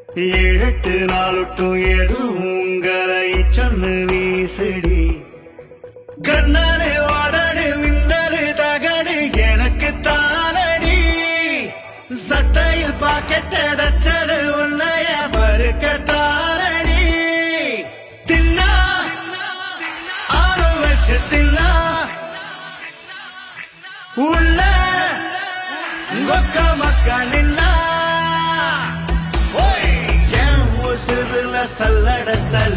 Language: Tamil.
ஏழெட்டு நாளொட்டும் எதுவும் உங்களை சொன்னு வீசடி கண்ணாடு வாடாடு மின்னடு தகடு எனக்கு தானடி சட்டையில் பாக்கெட்ட தச்சது உன்னைய பருக்க தானடி தின்னா ஆறு லட்சத்தின்னா உள்ள கொக்க மக்கா நின்னா ஓய், என் உசுருல சல்லட சரி